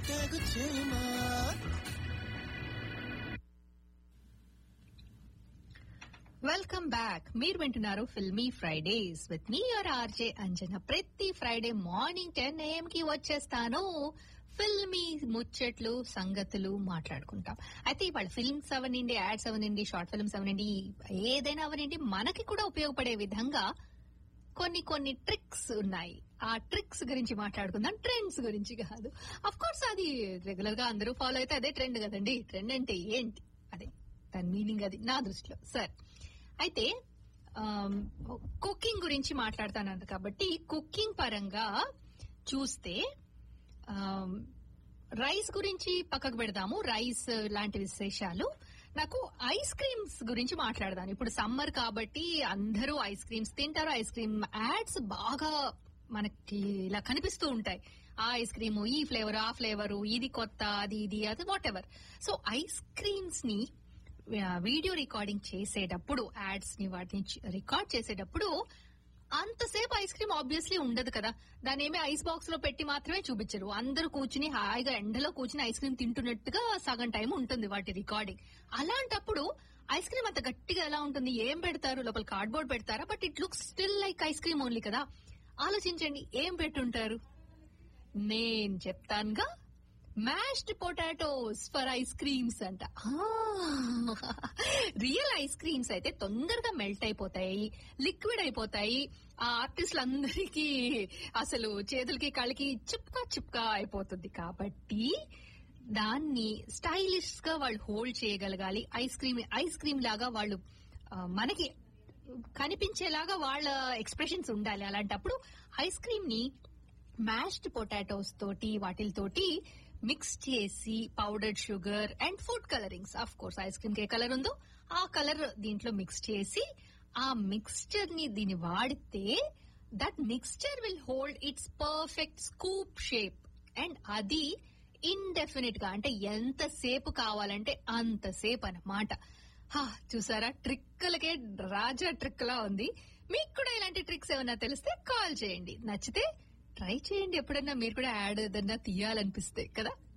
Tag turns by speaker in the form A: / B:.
A: Telugu చేమా
B: welcome back మీరు వింటున్నారు filmy Fridays with me your RJ Anjana ప్రతి ఫ్రైడే మార్నింగ్ టెన్ ఏఎం కి వచ్చేస్తాను ఫిల్మీ ముచ్చట్లు సంగతులు మాట్లాడుకుంటాం అయితే ఇవాళ ఫిల్మ్స్ అవనండి యాడ్స్ అవనండి షార్ట్ ఫిల్మ్స్ అవనండి ఏదైనా అవనండి మనకి కూడా ఉపయోగపడే విధంగా కొన్ని కొన్ని ట్రిక్స్ ఉన్నాయి ఆ ట్రిక్స్ గురించి మాట్లాడుకుందాం ట్రెండ్స్ గురించి కాదు అఫ్ కోర్స్ అది రెగ్యులర్ గా అందరూ ఫాలో అయితే అదే ట్రెండ్ కదండి ట్రెండ్ అంటే ఏంటి అదే దాని మీనింగ్ అది నా దృష్టిలో సార్ అయితే కుకింగ్ గురించి మాట్లాడతాను కాబట్టి కుకింగ్ పరంగా చూస్తే రైస్ గురించి పక్కకు పెడదాము రైస్ లాంటి విశేషాలు నాకు ఐస్ క్రీమ్స్ గురించి మాట్లాడదాను ఇప్పుడు సమ్మర్ కాబట్టి అందరూ ఐస్ క్రీమ్స్ తింటారు ఐస్ క్రీమ్ యాడ్స్ బాగా మనకి ఇలా కనిపిస్తూ ఉంటాయి ఆ ఐస్ క్రీమ్ ఈ ఫ్లేవర్ ఆ ఫ్లేవర్ ఇది కొత్త అది ఇది అది whatever so ice creams ని వీడియో రికార్డింగ్ చేసేటప్పుడు యాడ్స్ ని వాటిని రికార్డ్ చేసేటప్పుడు అంతసేపు ఐస్ క్రీమ్ ఆబ్వియస్లీ ఉండదు కదా దాని ఏమి ఐస్ బాక్స్ లో పెట్టి మాత్రమే చూపించరు అందరూ కూర్చుని హాయిగా ఎండలో కూర్చుని ఐస్ క్రీమ్ తింటున్నట్టుగా సగం టైం ఉంటుంది వాటి రికార్డింగ్ అలాంటప్పుడు ఐస్ క్రీమ్ అంత గట్టిగా ఎలా ఉంటుంది ఏం పెడతారు లోపల కార్డ్బోర్డ్ పెడతారా but it looks still like ice cream only కదా ఆలోచించండి ఏం పెట్టుంటారు నేను చెప్తానుగా mashed potatoes for ice creams అంట రియల్ ఐస్ క్రీమ్స్ అయితే తొందరగా మెల్ట్ అయిపోతాయి లిక్విడ్ అయిపోతాయి ఆ ఆర్టిస్టులందరికీ అసలు చేతులకి కళ్ళకి చిప్కా చిప్కా అయిపోతుంది కాబట్టి దాన్ని స్టైలిష్ గా వాళ్ళు హోల్డ్ చేయగలగాలి ఐస్ క్రీమ్ ఐస్ క్రీమ్ లాగా వాళ్ళు మనకి కనిపించేలాగా వాళ్ళ ఎక్స్ప్రెషన్స్ ఉండాలి అలాంటప్పుడు ఐస్ క్రీమ్ ని మ్యాష్డ్ పొటాటోస్ తోటి వాటితోటి మిక్స్ చేసి powdered sugar and food colourings of course ice cream ఏ కలర్ ఉందో ఆ కలర్ దీంట్లో మిక్స్ చేసి ఆ మిక్స్చర్ ని దీన్ని వాడితే that mixture will hold its perfect scoop shape and అది ఇండెఫినెట్ గా అంటే ఎంతసేపు కావాలంటే అంతసేపు అన్నమాట చూసారా ట్రిక్కులకే రాజా ట్రిక్ లా ఉంది మీకు కూడా ఇలాంటి ట్రిక్స్ ఏమైనా తెలిస్తే కాల్ చేయండి నచ్చితే ట్రై చేయండి ఎప్పుడన్నా మీరు కూడా యాడ్ ఏదన్నా తీయాలనిపిస్తే కదా